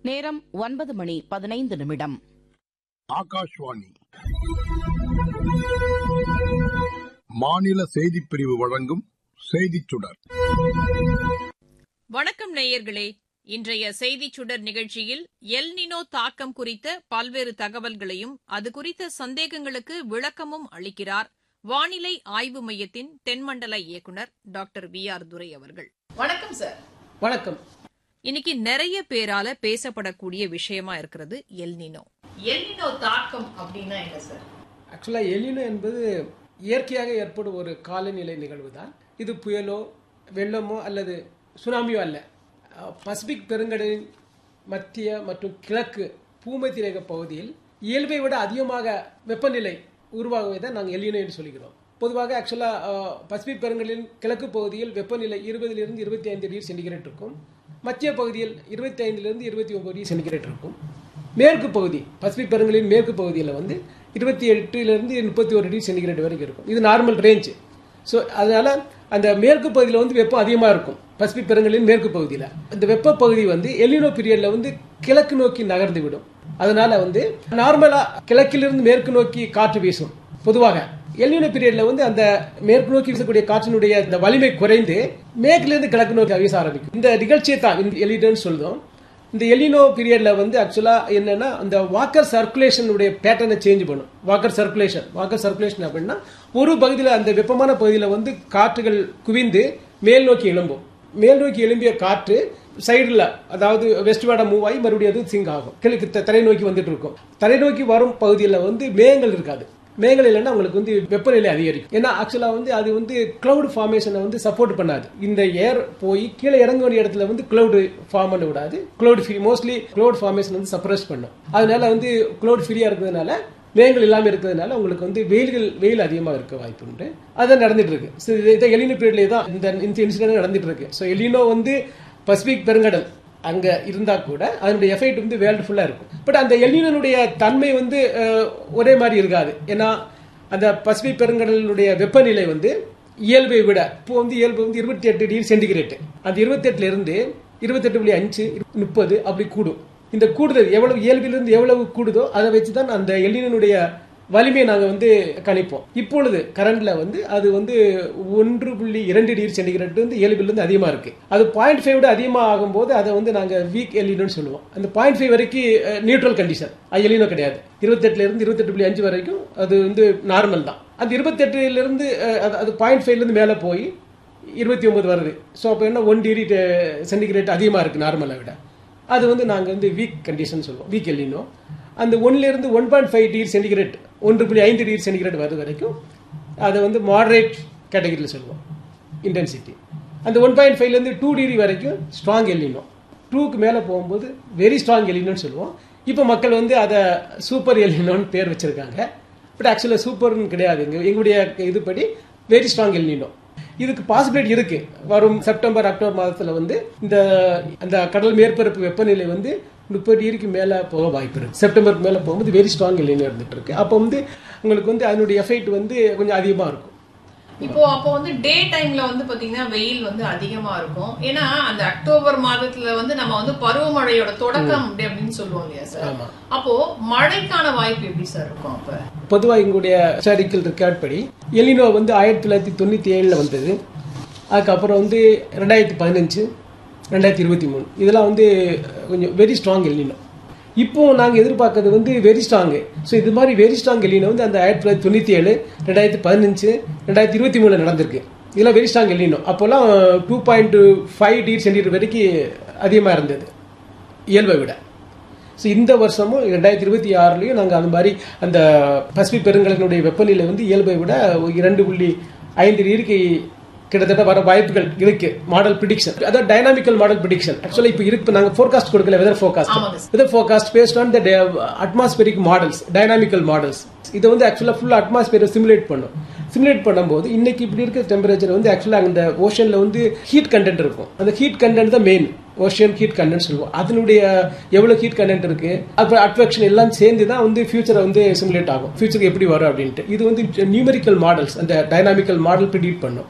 நேரம் ஒன்பது மணி பதினைந்து நிமிடம் ஆகாஷ்வாணி மாநில செய்திப் பிரிவு வழங்கும் செய்திச் சுடர் வணக்கம் நேயர்களே இன்றைய செய்திச் சுடர் நிகழ்ச்சியில் எல் நினோ தாக்கம் குறித்த பல்வேறு தகவல்களையும் அது குறித்த சந்தேகங்களுக்கு விளக்கமும் அளிக்கிறார் வானிலை ஆய்வு மையத்தின் தென்மண்டல இயக்குநர் டாக்டர் வி ஆர் துரை அவர்கள் வணக்கம் சார் வணக்கம் இன்னைக்கு நிறைய பேரால பேசப்படக்கூடிய விஷயமா இருக்கிறது எல் நினோ எல் நினோ தாக்கம் அப்படின்னா என்ன சார் ஆக்சுவலாக எலினோ என்பது இயற்கையாக ஏற்படும் ஒரு காலநிலை நிகழ்வு தான் இது புயலோ வெள்ளமோ அல்லது சுனாமியோ அல்ல அஹ், பசிபிக் பெருங்கடலின் மத்திய மற்றும் கிழக்கு பூமத்திரேக பகுதியில் இயல்பை விட அதிகமாக வெப்பநிலை உருவாகுவதை தான் நாங்கள் எலினோ என்று சொல்கிறோம் பொதுவாக ஆக்சுவலாக பசிபிக் பெருங்கடலின் கிழக்கு பகுதியில் வெப்பநிலை இருபதிலிருந்து இருபத்தி ஐந்து டிகிரி சென்டிகிரேட் இருக்கும் மத்திய பகுதியில் இருபத்தி ஐந்திலிருந்து இருபத்தி ஒன்பது டிகிரி சென்டிகிரேட் இருக்கும் மேற்கு பகுதி பசிபிக் பெருங்கலின் மேற்கு பகுதியில் வந்து இருபத்தி எட்டுலேருந்து முப்பத்தி ஒரு டிகிரி சென்டிகிரேட் வரைக்கும் இருக்கும் இது நார்மல் ரேஞ்சு ஸோ அதனால அந்த மேற்கு பகுதியில் வந்து வெப்பம் அதிகமாக இருக்கும் பசிபிக் பெருங்கலின் மேற்கு பகுதியில் இந்த வெப்ப பகுதி வந்து எல்லினோ பீரியடில் வந்து கிழக்கு நோக்கி நகர்ந்து விடும் அதனால வந்து நார்மலாக கிழக்கிலிருந்து மேற்கு நோக்கி காற்று வீசும் பொதுவாக எல்லினோ பீரியட்ல வந்து அந்த மேற்கு நோக்கி வீசக்கூடிய காற்றினுடைய இந்த வலிமை குறைந்து மேற்கிலிருந்து கிழக்கு நோக்கி வீச ஆரம்பிக்கும் இந்த நிகழ்ச்சியை தான் இந்த எலிடோன்னு சொல்லுவோம் இந்த எலினோ பீரியட்ல வந்து ஆக்சுவலா என்னன்னா அந்த வாக்கர் சர்க்குலேஷனுடைய பேட்டர்னை சேஞ்ச் பண்ணும் வாக்கர் சர்க்குலேஷன் வாக்கர் சர்க்குலேஷன் அப்படின்னா ஒரு பகுதியில் அந்த வெப்பமான பகுதியில் வந்து காற்றுகள் குவிந்து மேல் நோக்கி எழும்பும் மேல் நோக்கி எழும்பிய காற்று சைடில் அதாவது வெஸ்ட் வாட மூவ் ஆகி மறுபடியும் அது சிங்க் ஆகும் கிழக்கு த- தரை நோக்கி வந்துட்டு இருக்கும் தரை நோக்கி வரும் பகுதியில் வந்து மேகங்கள் இருக்காது மேகங்கள் இல்லைன்னா உங்களுக்கு வந்து வெப்பநிலை அதிகரிக்கும் ஏன்னா ஆக்சுவலா வந்து அது வந்து கிளவுட் ஃபார்மேஷனை வந்து சப்போர்ட் பண்ணாது இந்த ஏர் போய் கீழே இறங்க வேண்டிய இடத்துல வந்து கிளவுட் ஃபார்ம் பண்ண விடாது cloud free mostly cloud formation வந்து சப்ரஸ் பண்ணும் அதனால வந்து கிளவுட் ஃப்ரீயா இருக்கிறதுனால மேகங்கள் இல்லாம இருக்கிறதுனால உங்களுக்கு வந்து வெயில்கள் வெயில் அதிகமாக இருக்க வாய்ப்பு உண்டு அதான் நடந்துட்டு இருக்கு So, இது- இது எலினோ பீரியட்ல தான் இந்த இந்த இன்சிடென்ட் நடந்துட்டு இருக்கு ஸோ எலினோ வந்து பசிபிக் பெருங்கடல் அங்க இருந்தா கூட அதனுடைய எஃபெக்ட் வந்து வேர்ல்டு ஃபுல்லா இருக்கும் பட் அந்த எல்லினுடைய தன்மை வந்து அஹ், ஒரே மாதிரி இருக்காது ஏன்னா அந்த பசிபிக் பெருங்கடலினுடைய வெப்பநிலை வந்து இயல்பை விட இப்போ வந்து இயல்பு வந்து இருபத்தி எட்டு டிகிரி சென்டிகிரேட் அந்த இருபத்தெட்டுல இருந்து இருபத்தெட்டு புள்ளி அஞ்சு முப்பது அப்படி கூடும் இந்த கூடுதல் எவ்வளவு இயல்பிலிருந்து எவ்வளவு கூடுதோ அதை வச்சு தான் அந்த எல்லினுடைய வலிமையை நாங்கள் வந்து கணிப்போம் இப்பொழுது கரண்ட்ல வந்து அது வந்து ஒன்று புள்ளி இரண்டு டிகிரி சென்டிகிரேட் வந்து இயல்பிலிருந்து அதிகமாக இருக்கு அது பாயிண்ட் ஃபைவ் விட அதிகமாக ஆகும்போது அதை வந்து நாங்கள் வீக் எலினோன்னு சொல்லுவோம் அந்த பாயிண்ட் ஃபைவ் வரைக்கும் நியூட்ரல் கண்டிஷன் அது எலினோ கிடையாது இருபத்தெட்டுல இருந்து இருபத்தெட்டு புள்ளி அஞ்சு வரைக்கும் அது வந்து நார்மல் தான் அந்த இருபத்தெட்டுல இருந்து அஹ், அது- அது பாயிண்ட் ஃபைவ்ல இருந்து மேலே போய் இருபத்தி ஒன்பது வருது ஸோ அப்போ என்ன ஒன் டிகிரி சென்டிகிரேட் அதிகமாக இருக்கு நார்மலை விட அது வந்து நாங்கள் வந்து வீக் கண்டிஷன் சொல்லுவோம் வீக் எல்லினோ அந்த ஒன்ல இருந்து one point five degree centigrade ஒன்று புள்ளி ஐந்து டிகிரி சென்டிகிரேட் வருது வரைக்கும் அதை வந்து மாடரேட் கேட்டகரியில் சொல்லுவோம் இன்டென்சிட்டி அந்த ஒன் பாயிண்ட் ஃபைவ்லேருந்து டூ டிகிரி வரைக்கும் ஸ்ட்ராங் எல்லினோ டூக்கு மேலே போகும்போது வெரி ஸ்ட்ராங் எல்லினோன்னு சொல்லுவோம் இப்போ மக்கள் வந்து அதை சூப்பர் எல்லினோன்னு பேர் வச்சிருக்காங்க பட் ஆக்சுவலாக சூப்பர்னு கிடையாது எங்க எங்களுடைய இதுபடி வெரி ஸ்ட்ராங் எல்லினோ இதுக்கு பாசிபிலிட்டி இருக்கு வரும் செப்டம்பர் அக்டோபர் மாதத்துல வந்து இந்த அந்த கடல் மேற்பரப்பு வெப்பநிலை வந்து முப்பது டிகிரிக்கு மேல போக வாய்ப்பு இருக்கு செப்டம்பருக்கு மேல போகும்போது வெரி ஸ்ட்ராங் எல்லினோ இருந்துட்டு இருக்கு அப்போ வந்து உங்களுக்கு வந்து அதனுடைய எஃபெக்ட் வந்து கொஞ்சம் அதிகமா இருக்கும் இப்போ அப்போ வந்து டே டைம்ல வந்து பாத்தீங்கன்னா வெயில் வந்து அதிகமா இருக்கும் ஏன்னா அந்த அக்டோபர் மாதத்துல வந்து நம்ம வந்து பருவமழையோட தொடக்கம் அப்படி அப்படின்னு சொல்லுவோம் இல்லையா சார் ஆமா. அப்போ மழைக்கான வாய்ப்பு எப்படி சார் இருக்கும் அப்ப பொதுவாக எங்களுடைய ஹிஸ்டாரிக்கல் ரெக்கார்ட் படி எலினோ வந்து ஆயிரத்தி தொள்ளாயிரத்தி தொண்ணூற்றி ஏழில் வந்தது அதுக்கப்புறம் வந்து ரெண்டாயிரத்தி பதினஞ்சு ரெண்டாயிரத்தி இருபத்தி மூணு இதெல்லாம் வந்து கொஞ்சம் வெரி ஸ்ட்ராங் எலினோ இப்போ நாங்கள் எதிர்பார்க்கறது வந்து வெரி ஸ்ட்ராங்கு ஸோ இது மாதிரி வெரி ஸ்ட்ராங் எலினோ வந்து அந்த ஆயிரத்தி தொள்ளாயிரத்தி தொண்ணூற்றி ஏழு ரெண்டாயிரத்தி பதினஞ்சு ரெண்டாயிரத்தி இருபத்தி மூணில் நடந்திருக்கு இதெல்லாம் வெரி ஸ்ட்ராங் எலினோ அப்போல்லாம் two point five degree centigrade வரைக்கும் அதிகமாக இருந்தது இயல்பை விட ஸோ இந்த வருஷமும் ரெண்டாயிரத்தி இருபத்தி ஆறுலையும் நாங்கள் அந்த மாதிரி அந்த பசிபிக் பெருங்கடலினுடைய வெப்பநிலை வந்து இயல்பை விட ஒரு இரண்டு புள்ளி ஐந்து டிகிரிக்கு கிட்டத்தட்ட வர வாய்ப்புகள் இருக்கு மாடல் ப்ரிடிக்ஷன் அதாவது டைனாமிக்கல் மாடல் ப்ரிடிக்ஷன் ஆக்சுவலாக இப்போ இருக்கு நாங்கள் ஃபோர்காஸ்ட் கொடுக்கல வெதர் ஃபோர்காஸ்ட் ஆமாங்க weather forecast based on the atmospheric models dynamical models இதை வந்து ஆக்சுவலாக ஃபுல்லாக அட்மாஸ்பியரை சிமுலேட் பண்ணும் சிமுலேட் பண்ணும்போது இன்னைக்கு இப்படி இருக்க டெம்பரேச்சர் வந்து ஆக்சுவலாக அந்த ஓஷனில் வந்து ஹீட் கண்டென்ட் இருக்கும் அந்த ஹீட் கண்டென்ட் தான் மெயின் ஓஷியன் ஹீட் கண்டென்ட் சொல்லுவோம் அதனுடைய எவ்வளவு ஹீட் கண்டென்ட் இருக்கு அப்புறம் அட்ராக்ஷன் எல்லாம் சேர்ந்து தான் வந்து ஃபியூச்சரை வந்து சிமுலேட் ஆகும் ஃபியூச்சருக்கு எப்படி வரும் அப்படின்ட்டு இது வந்து நியூமெரிக்கல் மாடல்ஸ் அந்த டைனாமிக்கல் மாடல் ப்ரிடிக்ட் பண்ணும்